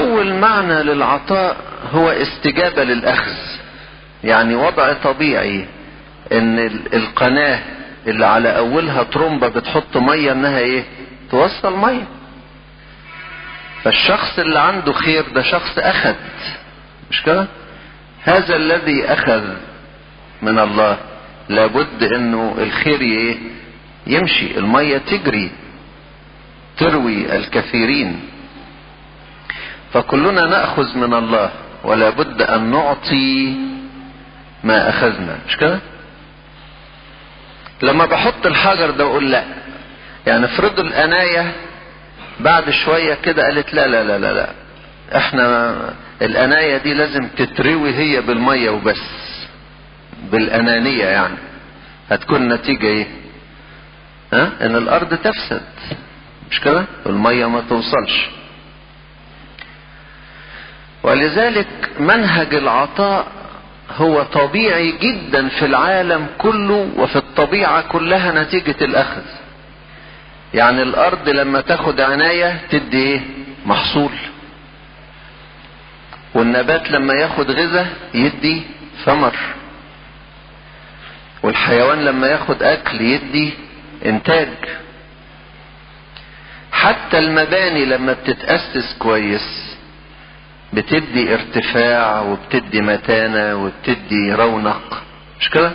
اول معنى للعطاء هو استجابة للاخذ يعني وضع طبيعي ان القناة اللي على اولها ترمبة بتحط مية انها ايه توصل مية فالشخص اللي عنده خير ده شخص اخذ مش كده هذا الذي اخذ من الله لابد انه الخير ايه يمشي المية تجري تروي الكثيرين فكلنا ناخذ من الله ولا بد ان نعطي ما اخذنا مش كده لما بحط الحجر ده اقول لا يعني افرضوا الاناية بعد شوية كده قالت لا لا لا لا لا احنا الاناية دي لازم تتروي هي بالمية وبس بالانانية يعني هتكون نتيجة ايه ها ان الارض تفسد مش كده المية ما توصلش ولذلك منهج العطاء هو طبيعي جدا في العالم كله وفي الطبيعة كلها نتيجة الاخذ يعني الارض لما تاخد عناية تدي ايه محصول والنبات لما ياخد غذاء يدي ثمر والحيوان لما ياخد اكل يدي انتاج حتى المباني لما بتتأسس كويس بتدي ارتفاع وبتدي متانة وبتدي رونق مش كده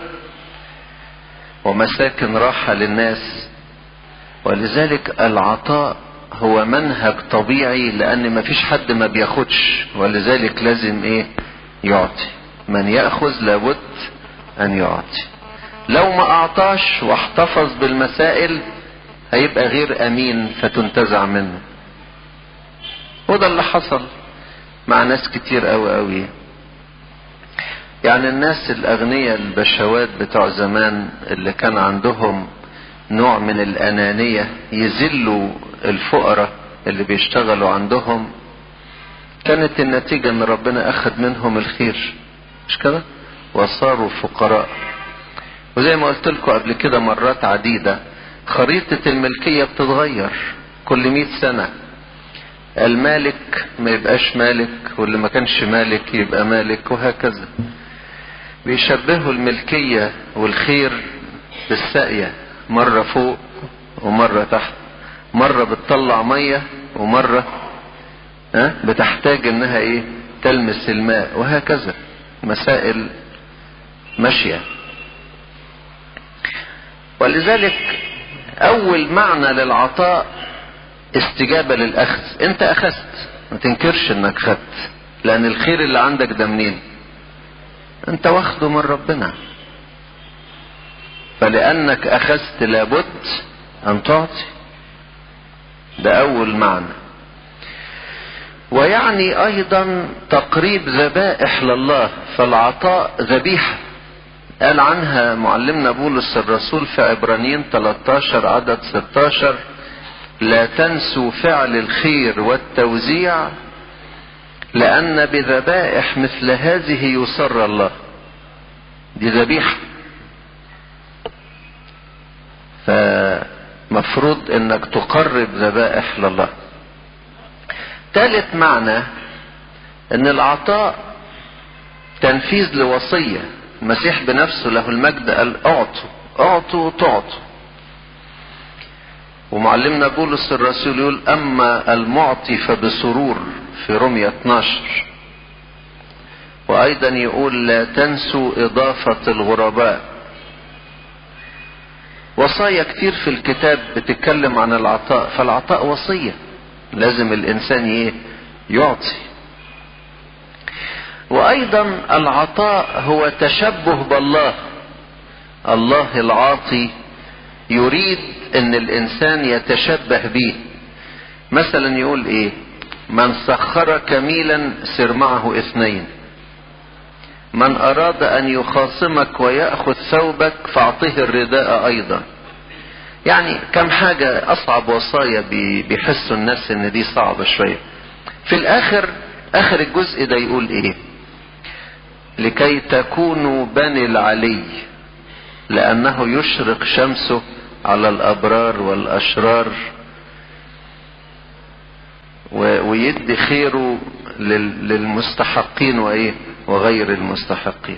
ومساكن راحة للناس ولذلك العطاء هو منهج طبيعي لان مفيش حد ما بياخدش ولذلك لازم ايه يعطي من ياخذ لابد ان يعطي لو ما اعطاش واحتفظ بالمسائل هيبقى غير امين فتنتزع منه وده اللي حصل مع ناس كتير قوي قوي يعني الناس الاغنياء البشوات بتوع زمان اللي كان عندهم نوع من الانانية يذلوا الفقراء اللي بيشتغلوا عندهم كانت النتيجة ان ربنا اخذ منهم الخير مش كده وصاروا فقراء وزي ما قلت لكم قبل كده مرات عديدة خريطة الملكية بتتغير كل مئة سنة المالك ما يبقاش مالك واللي ما كانش مالك يبقى مالك وهكذا بيشبهوا الملكية والخير بالساقية مرة فوق ومرة تحت مرة بتطلع مية ومرة ها بتحتاج انها ايه تلمس الماء وهكذا مسائل ماشية ولذلك اول معنى للعطاء استجابة للاخذ انت اخذت ما تنكرش انك خدت لان الخير اللي عندك ده منين انت واخده من ربنا فلانك اخذت لابد ان تعطي ده اول معنى ويعني ايضا تقريب ذبائح لله فالعطاء ذبيحة قال عنها معلمنا بولس الرسول في عبرانيين 13 عدد 16 لا تنسوا فعل الخير والتوزيع لان بذبائح مثل هذه يسر الله دي ذبيحه فمفروض انك تقرب ذبائح لله ثالث معنى ان العطاء تنفيذ لوصية المسيح بنفسه له المجد قال اعطوا اعطوا تعطوا ومعلمنا بولس الرسول يقول اما المعطي فبسرور في رمية 12 وايضا يقول لا تنسوا اضافة الغرباء وصايا كتير في الكتاب بتتكلم عن العطاء فالعطاء وصية لازم الانسان ايه يعطي وايضا العطاء هو تشبه بالله الله العاطي يريد ان الانسان يتشبه به مثلا يقول ايه من سخرك ميلا سر معه اثنين من اراد ان يخاصمك ويأخذ ثوبك فاعطه الرداء ايضا يعني كم حاجة اصعب وصايا بيحسوا الناس ان دي صعبة شوية في الاخر اخر الجزء ده يقول ايه لكي تكونوا بني العلي لانه يشرق شمسه على الابرار والاشرار ويدي خيره للمستحقين وايه وغير المستحقين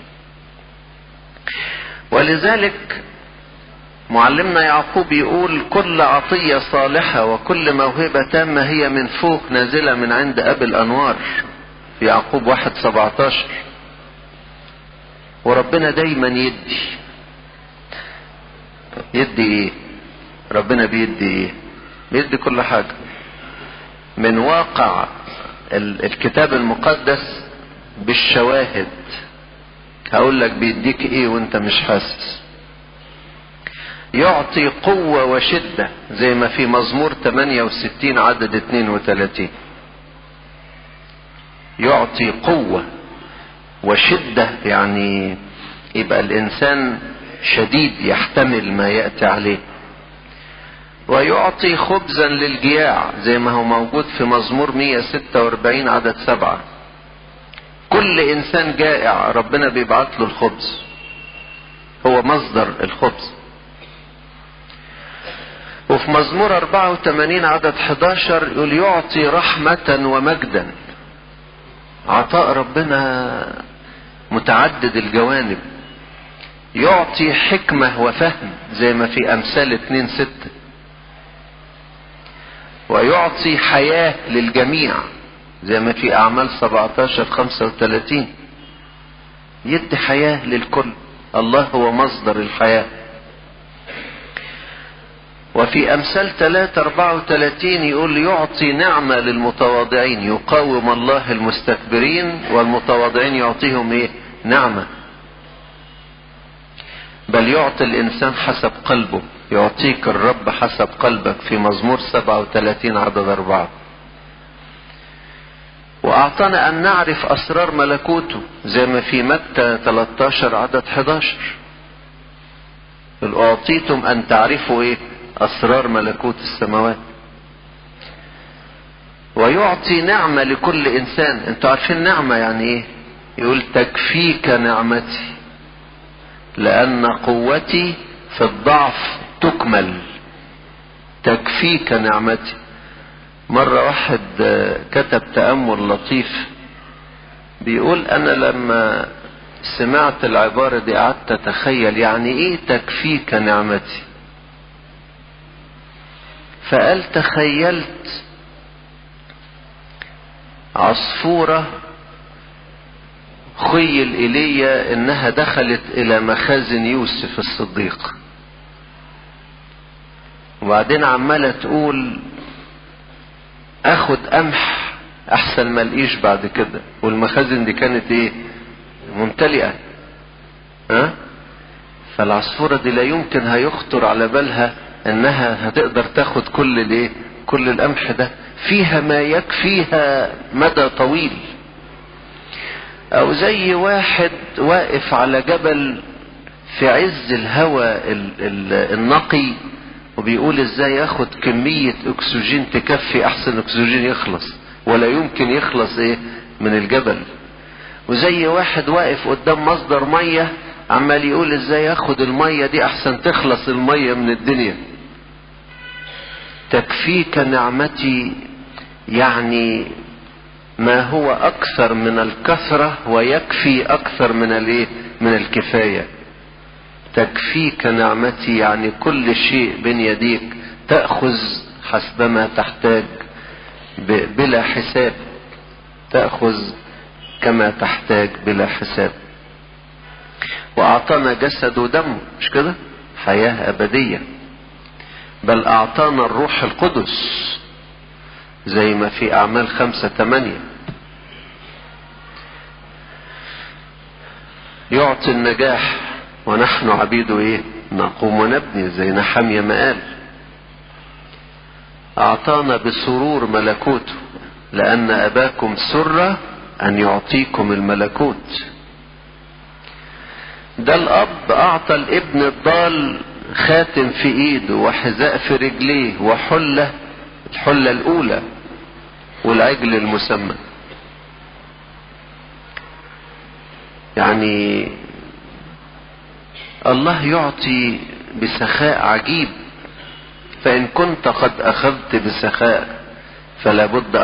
ولذلك معلمنا يعقوب يقول كل عطية صالحة وكل موهبة تامة هي من فوق نازلة من عند أبي الأنوار في يعقوب واحد سبعتاشر وربنا دايما يدي يدي ايه ربنا بيدي ايه بيدي كل حاجة من واقع الكتاب المقدس بالشواهد هقول لك بيديك ايه وانت مش حاسس يعطي قوة وشدة زي ما في مزمور 68 عدد 32 يعطي قوة وشدة يعني يبقى الانسان شديد يحتمل ما يأتي عليه ويعطي خبزا للجياع زي ما هو موجود في مزمور 146 عدد سبعة كل انسان جائع ربنا بيبعت له الخبز هو مصدر الخبز وفي مزمور 84 عدد 11 يقول يعطي رحمة ومجدا عطاء ربنا متعدد الجوانب يعطي حكمة وفهم زي ما في أمثال 2 6 ويعطي حياة للجميع زي ما في أعمال 17 35 يدي حياة للكل الله هو مصدر الحياة وفي أمثال 3 34 يقول يعطي نعمة للمتواضعين يقاوم الله المستكبرين والمتواضعين يعطيهم إيه؟ نعمة بل يعطي الإنسان حسب قلبه يعطيك الرب حسب قلبك في مزمور 37 عدد أربعة وأعطانا أن نعرف أسرار ملكوته زي ما في متى 13 عدد 11 أعطيتم أن تعرفوا إيه أسرار ملكوت السماوات ويعطي نعمة لكل إنسان أنتوا عارفين نعمة يعني إيه يقول تكفيك نعمتي لأن قوتي في الضعف تكمل تكفيك نعمتي مرة واحد كتب تأمل لطيف بيقول أنا لما سمعت العبارة دي قعدت أتخيل يعني إيه تكفيك نعمتي فقال تخيلت عصفورة خيل إلي إنها دخلت إلى مخازن يوسف الصديق وبعدين عمالة تقول اخد قمح احسن ما الاقيش بعد كده والمخازن دي كانت ايه ممتلئة ها فالعصفورة دي لا يمكن هيخطر على بالها انها هتقدر تاخد كل الايه كل القمح ده فيها ما يكفيها مدى طويل او زي واحد واقف على جبل في عز الهواء النقي وبيقول ازاي ياخد كمية اكسجين تكفي احسن اكسجين يخلص ولا يمكن يخلص ايه من الجبل وزي واحد واقف قدام مصدر مية عمال يقول ازاي ياخد المية دي احسن تخلص المية من الدنيا تكفيك نعمتي يعني ما هو اكثر من الكثرة ويكفي اكثر من الايه من الكفاية تكفيك نعمتي يعني كل شيء بين يديك تأخذ حسبما تحتاج بلا حساب تأخذ كما تحتاج بلا حساب وأعطانا جسد ودم مش كده حياة أبدية بل أعطانا الروح القدس زي ما في أعمال خمسة ثمانية يعطي النجاح ونحن عبيده ايه نقوم ونبني زي نحمية ما قال اعطانا بسرور ملكوته لان اباكم سر ان يعطيكم الملكوت ده الاب اعطى الابن الضال خاتم في ايده وحذاء في رجليه وحلة الحلة الاولى والعجل المسمى يعني الله يعطي بسخاء عجيب فإن كنت قد أخذت بسخاء فلا بد